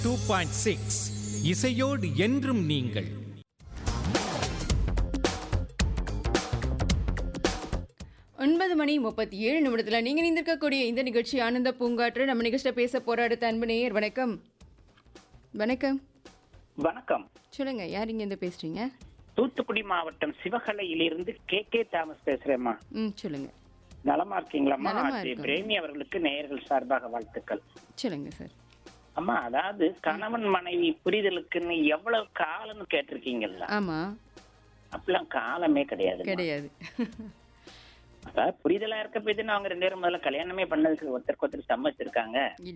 Two point six இசையோடு என்றும் நீங்கள் ஒன்பது மணி முப்பத்தி ஏழு நிமிடத்தில் நீங்கள் நிந்திருக்கக்கூடிய இந்த நிகழ்ச்சி ஆனந்த பூங்காற்று நம்ம நிகழ்ச்சியில் பேச போற அடுத்த அன்பு நேயர் வணக்கம் வணக்கம் வணக்கம் சொல்லுங்க யார் இங்க இருந்து பேசுறீங்க தூத்துக்குடி மாவட்டம் சிவகலையிலிருந்து கே கே தாமஸ் பேசுறேம்மா ம் சொல்லுங்க நலமா இருக்கீங்களாம்மா நலமா அது இருக்கோம். பிரேமி அவர்களுக்கு நேயர்கள் சார்பாக வாழ்த்துக்கள் சொல்லுங்க சார் அம்மா அதாவது கணவன் மனைவி புரிதலுக்குன்னு எவ்வளவு காலம்னு கேட்டிருக்கீங்கல்ல ஆமா அப்பெல்லாம் காலமே கிடையாது கிடையாது அதாவது புரிதலா இருக்க போய் அவங்க ரெண்டு பேரும் முதல்ல கல்யாணமே பண்ணதுக்கு ஒருத்தருக்கு ஒருத்தர் சம்மதிச்சிருக்காங்க